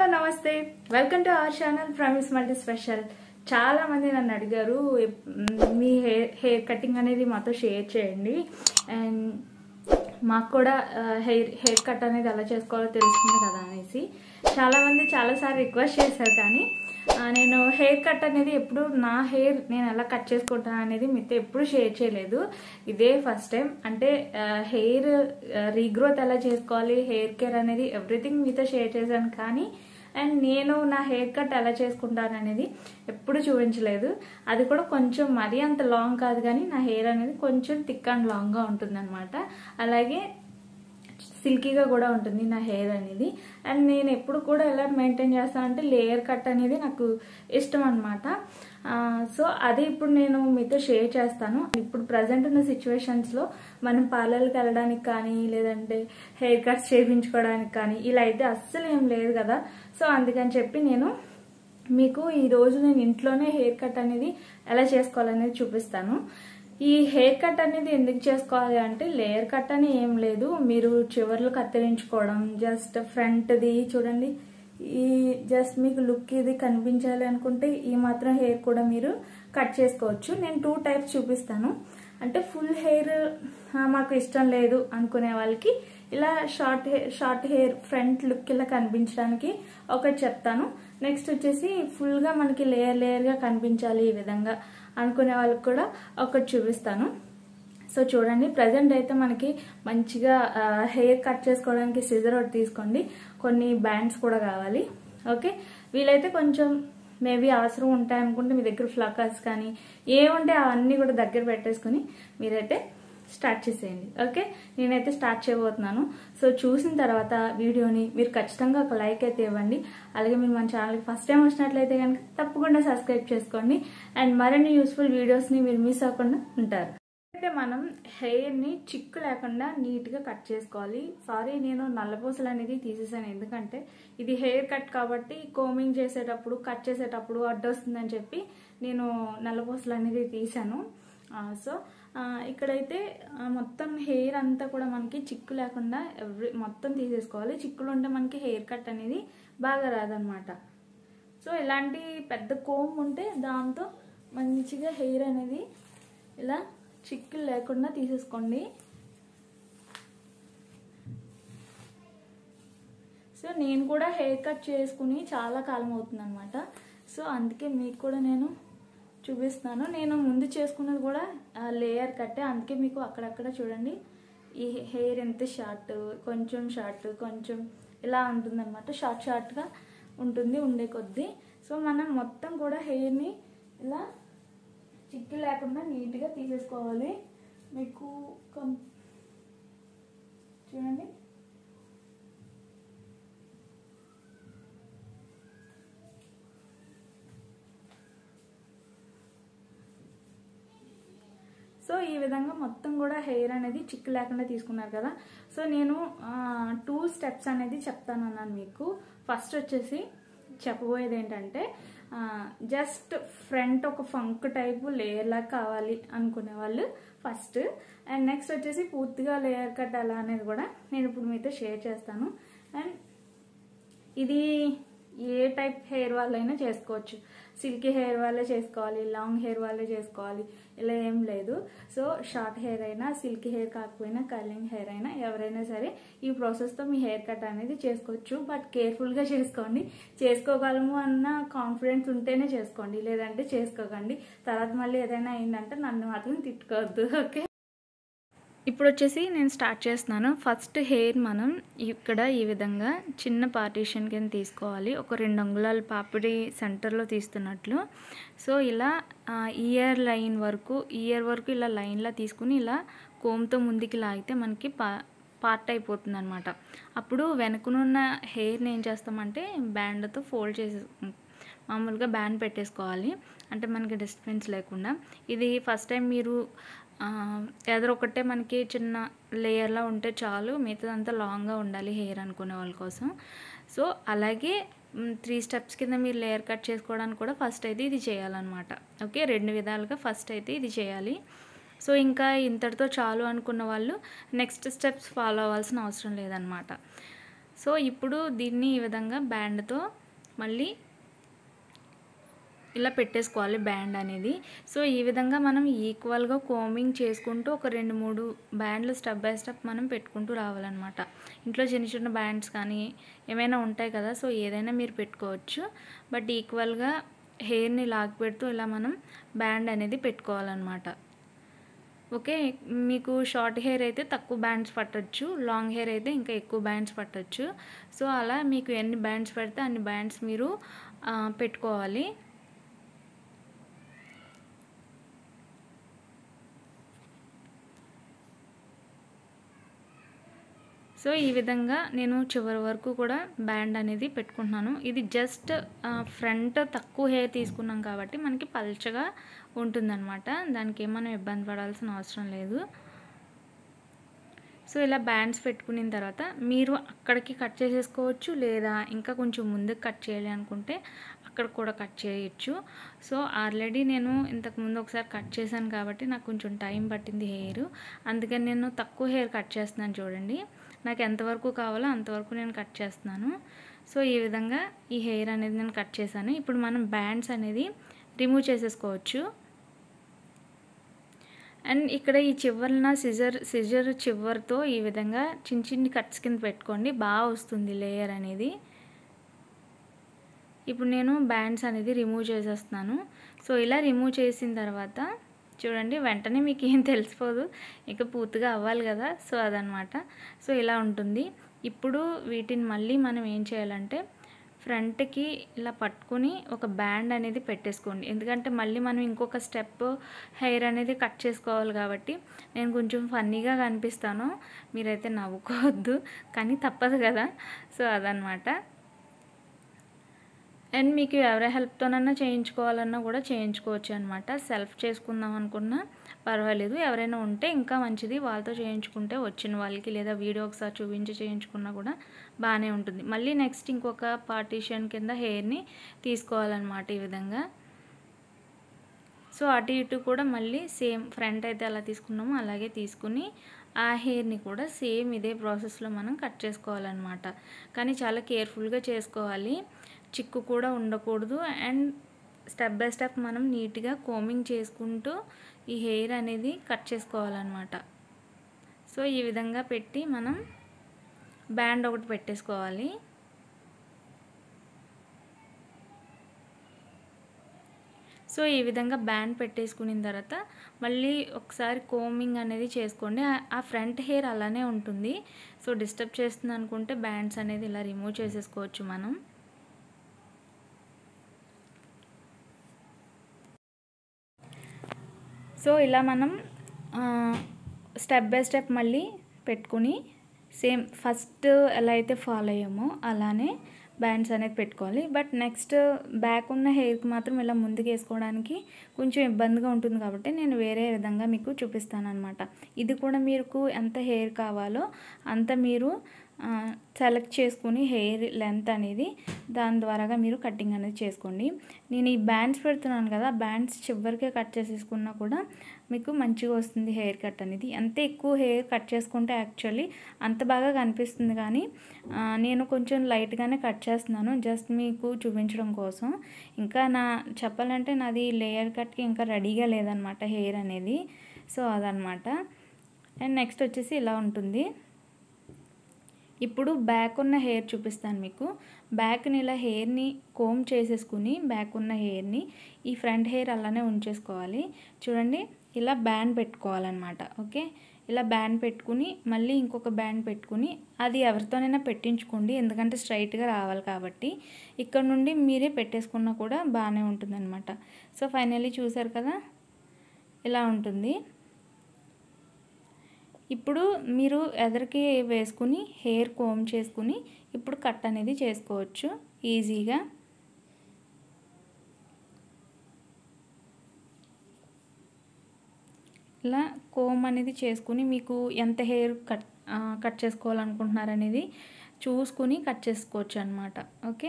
నమస్తే welcome to our channel ఫ్రమిస్ multi special చాలా మంది నన్ను అడిగారు "మ్, మీ హెయిర్ హెయిర్ కటింగ్ అనేది మాతో షేర్ చేయండి అండ్ మాకు కూడా హెయిర్ హెయిర్ కట్ అనేది ఎలా చేసుకోవాలో తెలుస్తుంది కదా అనేసి చాలా మంది చాలాసార్లు రిక్వెస్ట్ చేశారు కానీ ఆ, నేను హెయిర్ కట్ అనేది ఎప్పుడు నా హెయిర్ నేను ఎలా కట్ చేసుకుంటాను అనేది మీతో ఎప్పుడు షేర్ చేయలేదు ఇదే ఫస్ట్ టైం అంటే హెయిర్ రీగ్రోత్ ఎలా చేసుకోవాలి హెయిర్ కేర్ అనేది ఎవ్రీథింగ్ మీతో షేర్ చేశాను కానీ అండ్ నేను నా హెయిర్ కట్ ఎలా చేసుకుంటాను అనేది ఎప్పుడు చూపించలేదు అది కూడా కొంచెం మరీ అంత లాంగ్ కాదు కానీ నా హెయిర్ అనేది కొంచెం థిక్ అండ్ లాంగ్గా ఉంటుంది అలాగే సిల్కీగా కూడా ఉంటుంది నా హెయిర్ అనేది అండ్ నేను ఎప్పుడు కూడా ఎలా మెయింటైన్ చేస్తానంటే లేయర్ కట్ అనేది నాకు ఇష్టం అనమాట సో అది ఇప్పుడు నేను మీతో షేర్ చేస్తాను ఇప్పుడు ప్రజెంట్ ఉన్న సిచ్యువేషన్స్లో మనం పార్లర్కి వెళ్ళడానికి కానీ లేదంటే హెయిర్ కట్స్ చేయించుకోవడానికి కానీ ఇలా అయితే అస్సలు ఏం లేదు కదా సో అందుకని చెప్పి నేను మీకు ఈ రోజు నేను ఇంట్లోనే హెయిర్ కట్ అనేది ఎలా చేసుకోవాలనేది చూపిస్తాను ఈ హెయిర్ కట్ అనేది ఎందుకు చేసుకోవాలి అంటే లేయర్ కట్ అని ఏం లేదు మీరు చివర్లు కత్తిరించుకోవడం జస్ట్ ఫ్రంట్ది చూడండి ఈ జస్ట్ మీకు లుక్ ఇది కనిపించాలి అనుకుంటే ఈ మాత్రం హెయిర్ కూడా మీరు కట్ చేసుకోవచ్చు నేను టూ టైప్స్ చూపిస్తాను అంటే ఫుల్ హెయిర్ మాకు ఇష్టం లేదు అనుకునే వాళ్ళకి ఇలా short hair short hair front look ఇలా కనిపించడానికి ఒకటి చెప్తాను నెక్స్ట్ వచ్చేసి ఫుల్గా మనకి లేయర్ లేయర్గా కనిపించాలి ఈ విధంగా అనుకునే వాళ్ళకి కూడా ఒకటి చూపిస్తాను సో చూడండి ప్రజెంట్ అయితే మనకి మంచిగా హెయిర్ కట్ చేసుకోవడానికి సిజర్ ఒకటి తీసుకోండి కొన్ని బ్యాండ్స్ కూడా కావాలి ఓకే వీలైతే కొంచెం మేబీ అవసరం ఉంటాయనుకుంటే మీ దగ్గర ఫ్లకర్స్ కానీ ఏముంటే అవన్నీ కూడా దగ్గర పెట్టేసుకుని మీరైతే స్టార్ట్ చేసేయండి ఓకే నేనైతే స్టార్ట్ చేయబోతున్నాను సో చూసిన తర్వాత వీడియోని మీరు ఖచ్చితంగా ఒక లైక్ అయితే ఇవ్వండి అలాగే మీరు మన ఛానల్కి ఫస్ట్ టైం వచ్చినట్లయితే కనుక తప్పకుండా సబ్స్క్రైబ్ చేసుకోండి అండ్ మరిన్ని యూస్ఫుల్ వీడియోస్ని మీరు మిస్ అవ్వకుండా ఉంటారు అయితే మనం హెయిర్ని చిక్కు లేకుండా నీట్గా కట్ చేసుకోవాలి సారీ నేను నల్లపూసలు అనేది తీసేసాను ఎందుకంటే ఇది హెయిర్ కట్ కాబట్టి కోమింగ్ చేసేటప్పుడు కట్ చేసేటప్పుడు అడ్డొస్తుందని చెప్పి నేను నల్లపూసలు అనేది తీసాను సో ఇక్కడైతే మొత్తం హెయిర్ అంతా కూడా మనకి చిక్కు లేకుండా ఎవ్రీ మొత్తం తీసేసుకోవాలి చిక్కులు ఉంటే మనకి హెయిర్ కట్ అనేది బాగా రాదనమాట సో ఇలాంటి పెద్ద కోమ్ ఉంటే దాంతో మంచిగా హెయిర్ అనేది ఇలా చిక్కులు లేకుండా తీసేసుకోండి సో నేను కూడా హెయిర్ కట్ చేసుకుని చాలా కాలం అవుతుంది అనమాట సో అందుకే మీకు కూడా నేను చూపిస్తున్నాను నేను ముందు చేసుకున్నది కూడా లేయర్ కట్టే అందుకే మీకు అక్కడక్కడ చూడండి ఈ హెయిర్ ఎంత షార్ట్ కొంచెం షార్ట్ కొంచెం ఇలా ఉంటుందన్నమాట షార్ట్ షార్ట్గా ఉంటుంది ఉండే కొద్దీ సో మనం మొత్తం కూడా హెయిర్ని ఇలా చిక్కు లేకుండా నీట్గా తీసేసుకోవాలి మీకు కం చూడండి సో ఈ విధంగా మొత్తం కూడా హెయిర్ అనేది చిక్కు లేకుండా తీసుకున్నారు కదా సో నేను టూ స్టెప్స్ అనేది చెప్తాను అన్నాను మీకు ఫస్ట్ వచ్చేసి చెప్పబోయేది ఏంటంటే జస్ట్ ఫ్రంట్ ఒక ఫంక్ టైపు లేయర్ లాగా కావాలి అనుకునే వాళ్ళు ఫస్ట్ అండ్ నెక్స్ట్ వచ్చేసి పూర్తిగా లేయర్ కట్ అలా అనేది కూడా నేను ఇప్పుడు మీతో షేర్ చేస్తాను అండ్ ఇది ఏ టైప్ హెయిర్ వాళ్ళైనా చేసుకోవచ్చు సిల్కీ హెయిర్ వాళ్ళే చేసుకోవాలి లాంగ్ హెయిర్ వాళ్ళే చేసుకోవాలి ఇలా ఏం లేదు సో షార్ట్ హెయిర్ అయినా సిల్కీ హెయిర్ కాకపోయినా కర్లింగ్ హెయిర్ అయినా ఎవరైనా సరే ఈ ప్రాసెస్తో మీ హెయిర్ కట్ అనేది చేసుకోవచ్చు బట్ కేర్ఫుల్గా చేసుకోండి చేసుకోగలము అన్న కాన్ఫిడెన్స్ ఉంటేనే చేసుకోండి లేదంటే చేసుకోకండి తర్వాత మళ్ళీ ఏదైనా అయిందంటే నన్ను మాత్రం తిట్టుకోవద్దు ఓకే ఇప్పుడు వచ్చేసి నేను స్టార్ట్ చేస్తున్నాను ఫస్ట్ హెయిర్ మనం ఇక్కడ ఈ విధంగా చిన్న పార్టీషన్ కింద తీసుకోవాలి ఒక రెండు అంగుళాల పాపిడి సెంటర్లో తీస్తున్నట్లు సో ఇలా ఇయర్ లైన్ వరకు ఇయర్ వరకు ఇలా లైన్లా తీసుకుని ఇలా కోమ్తో ముందుకి లాగితే మనకి పా పార్ట్ అయిపోతుంది అనమాట అప్పుడు వెనుకనున్న హెయిర్ని ఏం చేస్తామంటే బ్యాండ్తో ఫోల్డ్ చేసే మామూలుగా బ్యాండ్ పెట్టేసుకోవాలి అంటే మనకి డిస్టర్బెన్స్ లేకుండా ఇది ఫస్ట్ టైం మీరు ఎదరొకటే మనకి చిన్న లేయర్లా ఉంటే చాలు మిగతాదంతా లాంగ్గా ఉండాలి హెయిర్ అనుకునే వాళ్ళ కోసం సో అలాగే త్రీ స్టెప్స్ కింద మీరు లేయర్ కట్ చేసుకోవడానికి కూడా ఫస్ట్ అయితే ఇది చేయాలన్నమాట ఓకే రెండు విధాలుగా ఫస్ట్ అయితే ఇది చేయాలి సో ఇంకా ఇంతటితో చాలు అనుకున్న వాళ్ళు నెక్స్ట్ స్టెప్స్ ఫాలో అవ్వాల్సిన అవసరం లేదనమాట సో ఇప్పుడు దీన్ని ఈ విధంగా బ్యాండ్తో మళ్ళీ ఇలా పెట్టేసుకోవాలి బ్యాండ్ అనేది సో ఈ విధంగా మనం ఈక్వల్గా కోమింగ్ చేసుకుంటూ ఒక రెండు మూడు బ్యాండ్లు స్టెప్ బై స్టెప్ మనం పెట్టుకుంటూ రావాలన్నమాట ఇంట్లో చిన్న చిన్న బ్యాండ్స్ కానీ ఏమైనా ఉంటాయి కదా సో ఏదైనా మీరు పెట్టుకోవచ్చు బట్ ఈక్వల్గా హెయిర్ని లాగి పెడుతూ ఇలా మనం బ్యాండ్ అనేది పెట్టుకోవాలన్నమాట ఓకే మీకు షార్ట్ హెయిర్ అయితే తక్కువ బ్యాండ్స్ పట్టొచ్చు లాంగ్ హెయిర్ అయితే ఇంకా ఎక్కువ బ్యాండ్స్ పట్టొచ్చు సో అలా మీకు ఎన్ని బ్యాండ్స్ పెడితే అన్ని బ్యాండ్స్ మీరు ఆ, పెట్టుకోవాలి సో ఈ విధంగా నేను చివరి వరకు కూడా బ్యాండ్ అనేది పెట్టుకుంటున్నాను ఇది జస్ట్ ఫ్రంట్ తక్కువ హెయిర్ తీసుకున్నాం కాబట్టి మనకి పల్చగా ఉంటుందన్నమాట దానికి ఏం మనం ఇబ్బంది పడాల్సిన అవసరం లేదు సో ఇలా బ్యాండ్స్ పెట్టుకున్న తర్వాత మీరు అక్కడికి కట్ చేసేసుకోవచ్చు లేదా ఇంకా కొంచెం ముందుకు కట్ చేయాలి అనుకుంటే అక్కడ కూడా కట్ చేయొచ్చు సో ఆల్రెడీ నేను ఇంతకుముందు ఒకసారి కట్ చేశాను కాబట్టి నాకు కొంచెం టైం పట్టింది హెయిర్ అందుకని నేను తక్కువ హెయిర్ కట్ చేస్తున్నాను చూడండి నాకు ఎంతవరకు కావాలో అంతవరకు నేను కట్ చేస్తున్నాను సో ఈ విధంగా ఈ హెయిర్ అనేది నేను కట్ చేశాను ఇప్పుడు మనం బ్యాండ్స్ అనేది రిమూవ్ చేసేసుకోవచ్చు అండ్ ఇక్కడ ఈ చివరన సిజర్ సిజర్ చివరితో ఈ విధంగా చిన్న చిన్ని కట్స్ కింద పెట్టుకోండి బాగా వస్తుంది లేయర్ అనేది ఇప్పుడు నేను బ్యాండ్స్ అనేది రిమూవ్ చేసేస్తున్నాను సో ఇలా రిమూవ్ చేసిన తర్వాత చూడండి వెంటనే మీకు ఏం తెలిసిపోదు ఇక పూర్తిగా అవ్వాలి కదా సో అదనమాట సో ఇలా ఉంటుంది ఇప్పుడు వీటిని మళ్ళీ మనం ఏం చేయాలంటే ఫ్రంట్కి ఇలా పట్టుకుని ఒక బ్యాండ్ అనేది పెట్టేసుకోండి ఎందుకంటే మళ్ళీ మనం ఇంకొక స్టెప్ హెయిర్ అనేది కట్ చేసుకోవాలి కాబట్టి నేను కొంచెం ఫన్నీగా కనిపిస్తాను మీరైతే నవ్వుకోవద్దు కానీ తప్పదు కదా సో అదనమాట అండ్ మీకు ఎవరి హెల్ప్తోనన్నా చేయించుకోవాలన్నా కూడా చేయించుకోవచ్చు అనమాట సెల్ఫ్ చేసుకుందాం అనుకున్నా పర్వాలేదు ఎవరైనా ఉంటే ఇంకా మంచిది వాళ్ళతో చేయించుకుంటే వచ్చిన వాళ్ళకి లేదా వీడియో ఒకసారి చూపించి చేయించుకున్నా కూడా బాగానే ఉంటుంది మళ్ళీ నెక్స్ట్ ఇంకొక పార్టీషన్ కింద హెయిర్ని తీసుకోవాలన్నమాట ఈ విధంగా సో అటు ఇటు కూడా మళ్ళీ సేమ్ ఫ్రంట్ అయితే ఎలా తీసుకున్నామో అలాగే తీసుకుని ఆ హెయిర్ని కూడా సేమ్ ఇదే ప్రాసెస్లో మనం కట్ చేసుకోవాలన్నమాట కానీ చాలా కేర్ఫుల్గా చేసుకోవాలి చిక్కు కూడా ఉండకూడదు అండ్ స్టెప్ బై స్టెప్ మనం నీట్గా కోమింగ్ చేసుకుంటూ ఈ హెయిర్ అనేది కట్ చేసుకోవాలన్నమాట సో ఈ విధంగా పెట్టి మనం బ్యాండ్ ఒకటి పెట్టేసుకోవాలి సో ఈ విధంగా బ్యాండ్ పెట్టేసుకున్న తర్వాత మళ్ళీ ఒకసారి కోమింగ్ అనేది చేసుకోండి ఆ- ఆ ఫ్రంట్ హెయిర్ అలానే ఉంటుంది సో డిస్టర్బ్ చేస్తుంది అనుకుంటే బ్యాండ్స్ అనేది ఇలా రిమూవ్ చేసేసుకోవచ్చు మనం సో ఇలా మనం స్టెప్ బై స్టెప్ మళ్ళీ పెట్టుకుని సేమ్ ఫస్ట్ ఎలా అయితే ఫాలో అయ్యామో అలానే బ్యాండ్స్ అనేది పెట్టుకోవాలి బట్ నెక్స్ట్ బ్యాక్ ఉన్న హెయిర్కి మాత్రం ఇలా ముందుకు వేసుకోవడానికి కొంచెం ఇబ్బందిగా ఉంటుంది కాబట్టి నేను వేరే విధంగా మీకు చూపిస్తాను అనమాట ఇది కూడా మీకు ఎంత హెయిర్ కావాలో అంత మీరు సెలెక్ట్ చేసుకుని హెయిర్ లెంత్ అనేది దాని ద్వారాగా మీరు కటింగ్ అనేది చేసుకోండి నేను ఈ బ్యాండ్స్ పెడుతున్నాను కదా బ్యాండ్స్ చివరికే కట్ చేసేసుకున్నా కూడా మీకు మంచిగా వస్తుంది హెయిర్ కట్ అనేది ఎంత ఎక్కువ హెయిర్ కట్ చేసుకుంటే యాక్చువల్లీ అంత బాగా కనిపిస్తుంది కానీ ఆ, నేను కొంచెం లైట్గానే కట్ చేస్తున్నాను జస్ట్ మీకు చూపించడం కోసం ఇంకా నా చెప్పాలంటే నాది లేయర్ కట్కి ఇంకా రెడీగా లేదనమాట హెయిర్ అనేది సో అదనమాట అండ్ నెక్స్ట్ వచ్చేసి ఇలా ఉంటుంది ఇప్పుడు బ్యాక్ ఉన్న హెయిర్ చూపిస్తాను మీకు బ్యాక్ని ఇలా హెయిర్ని కోమ్ చేసేసుకుని బ్యాక్ ఉన్న హెయిర్ని ఈ ఫ్రంట్ హెయిర్ అలానే ఉంచేసుకోవాలి చూడండి ఇలా బ్యాండ్ పెట్టుకోవాలన్నమాట ఓకే ఇలా బ్యాండ్ పెట్టుకుని మళ్ళీ ఇంకొక బ్యాండ్ పెట్టుకుని అది ఎవరితోనైనా పెట్టించుకోండి ఎందుకంటే స్ట్రైట్గా రావాలి కాబట్టి ఇక్కడ నుండి మీరే పెట్టేసుకున్నా కూడా బాగానే ఉంటుందన్నమాట సో ఫైనల్లీ చూసారు కదా ఇలా ఉంటుంది ఇప్పుడు మీరు ఎదరికి వేసుకుని హెయిర్ కోమ్ చేసుకుని ఇప్పుడు కట్ అనేది చేసుకోవచ్చు ఈజీగా ఇలా కోమ్ అనేది చేసుకుని మీకు ఎంత హెయిర్ కట్ ఆ, కట్ చేసుకోవాలనుకుంటున్నారు అనేది చూసుకుని కట్ చేసుకోవచ్చు అనమాట ఓకే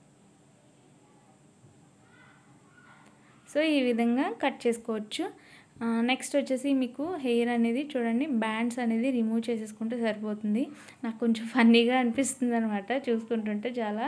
సో ఈ విధంగా కట్ చేసుకోవచ్చు నెక్స్ట్ వచ్చేసి మీకు హెయిర్ అనేది చూడండి బ్యాండ్స్ అనేది రిమూవ్ చేసేసుకుంటే సరిపోతుంది నాకు కొంచెం ఫన్నీగా అనిపిస్తుంది అనమాట చూసుకుంటుంటే చాలా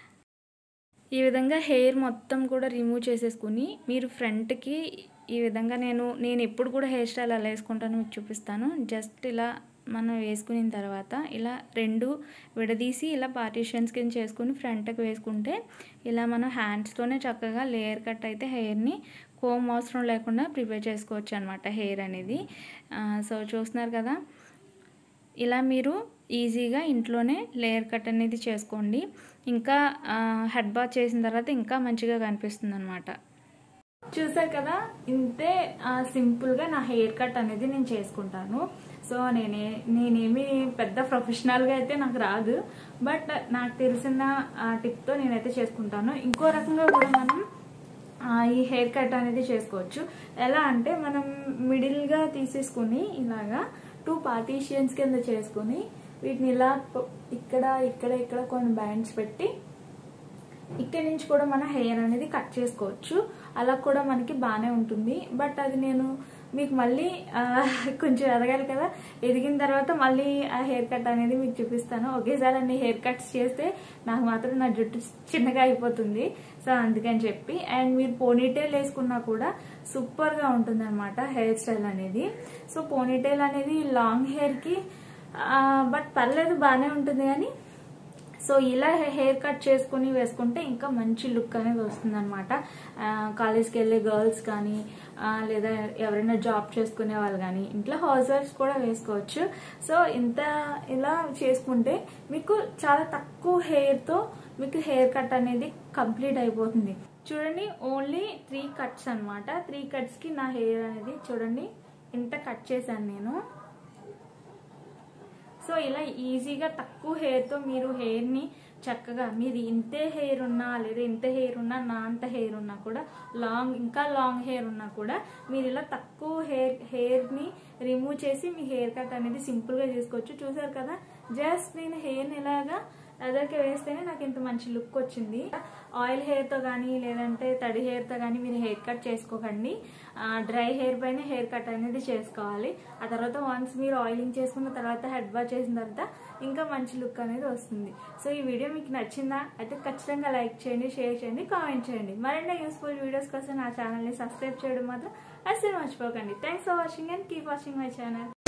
ఈ విధంగా హెయిర్ మొత్తం కూడా రిమూవ్ చేసేసుకుని మీరు ఫ్రంట్కి ఈ విధంగా నేను నేను ఎప్పుడు కూడా హెయిర్ స్టైల్ అలా వేసుకుంటానో మీకు చూపిస్తాను జస్ట్ ఇలా మనం వేసుకున్న తర్వాత ఇలా రెండు విడదీసి ఇలా పార్టీషన్స్ కింద చేసుకుని ఫ్రంట్కి వేసుకుంటే ఇలా మనం హ్యాండ్స్తోనే చక్కగా లేయర్ కట్ అయితే హెయిర్ని కోమ్ అవసరం లేకుండా ప్రిపేర్ చేసుకోవచ్చు అనమాట హెయిర్ అనేది సో చూస్తున్నారు కదా ఇలా మీరు ఈజీగా ఇంట్లోనే లేయర్ కట్ అనేది చేసుకోండి ఇంకా హెడ్ బాత్ చేసిన తర్వాత ఇంకా మంచిగా కనిపిస్తుంది అనమాట చూసారు కదా ఇంతే సింపుల్గా నా హెయిర్ కట్ అనేది నేను చేసుకుంటాను సో నేనే నేనేమి పెద్ద ప్రొఫెషనల్గా అయితే నాకు రాదు బట్ నాకు తెలిసిన టిప్తో నేనైతే చేసుకుంటాను ఇంకో రకంగా కూడా మనం ఈ హెయిర్ కట్ అనేది చేసుకోవచ్చు ఎలా అంటే మనం మిడిల్గా తీసేసుకుని ఇలాగా టూ పార్టీషియన్స్ కింద చేసుకుని వీటిని ఇలా ఇక్కడ ఇక్కడ ఇక్కడ కొన్ని బ్యాండ్స్ పెట్టి ఇక్కడ నుంచి కూడా మన హెయిర్ అనేది కట్ చేసుకోవచ్చు అలా కూడా మనకి బాగానే ఉంటుంది బట్ అది నేను మీకు మళ్ళీ కొంచెం ఎదగాలి కదా ఎదిగిన తర్వాత మళ్ళీ ఆ హెయిర్ కట్ అనేది మీకు చూపిస్తాను ఒకేసారి అన్ని హెయిర్ కట్స్ చేస్తే నాకు మాత్రం నా జుట్టు చిన్నగా అయిపోతుంది సో అందుకని చెప్పి అండ్ మీరు పోనీటైల్ వేసుకున్నా కూడా సూపర్గా ఉంటుంది అనమాట హెయిర్ స్టైల్ అనేది సో పోనీటైల్ అనేది లాంగ్ హెయిర్కి బట్ పర్లేదు బాగానే ఉంటుంది కానీ సో ఇలా హెయిర్ కట్ చేసుకుని వేసుకుంటే ఇంకా మంచి లుక్ అనేది వస్తుంది అనమాట కాలేజ్కి వెళ్ళే గర్ల్స్ కానీ లేదా ఎవరైనా జాబ్ చేసుకునే వాళ్ళు కానీ ఇంట్లో హౌస్ వైఫ్స్ కూడా వేసుకోవచ్చు సో ఇంత ఇలా చేసుకుంటే మీకు చాలా తక్కువ హెయిర్తో మీకు హెయిర్ కట్ అనేది కంప్లీట్ అయిపోతుంది చూడండి ఓన్లీ త్రీ కట్స్ అనమాట త్రీ కట్స్కి నా హెయిర్ అనేది చూడండి ఇంత కట్ చేశాను నేను సో ఇలా ఈజీగా తక్కువ హెయిర్తో మీరు హెయిర్ని చక్కగా మీది ఇంతే హెయిర్ ఉన్నా లేదా ఇంత హెయిర్ ఉన్నా నా అంత హెయిర్ ఉన్నా కూడా లాంగ్ ఇంకా లాంగ్ హెయిర్ ఉన్నా కూడా మీరు ఇలా తక్కువ హెయిర్ హెయిర్ని రిమూవ్ చేసి మీ హెయిర్ కట్ అనేది సింపుల్గా చేసుకోవచ్చు చూసారు కదా జస్ట్ నేను హెయిర్ని ఇలాగా అదరికి వేస్తేనే నాకు ఇంత మంచి లుక్ వచ్చింది ఆయిల్ హెయిర్తో కానీ లేదంటే తడి హెయిర్తో కానీ మీరు హెయిర్ కట్ చేసుకోకండి డ్రై హెయిర్ పైన హెయిర్ కట్ అనేది చేసుకోవాలి ఆ తర్వాత వన్స్ మీరు ఆయిలింగ్ చేసుకున్న తర్వాత హెడ్ బాత్ చేసిన తర్వాత ఇంకా మంచి లుక్ అనేది వస్తుంది సో ఈ వీడియో మీకు నచ్చిందా అయితే ఖచ్చితంగా లైక్ చేయండి షేర్ చేయండి కామెంట్ చేయండి మరిన్ని యూస్ఫుల్ వీడియోస్ కోసం నా ఛానల్ని సబ్స్క్రైబ్ చేయడం మాత్రం అసలు మర్చిపోకండి thanks for watching and keep watching my channel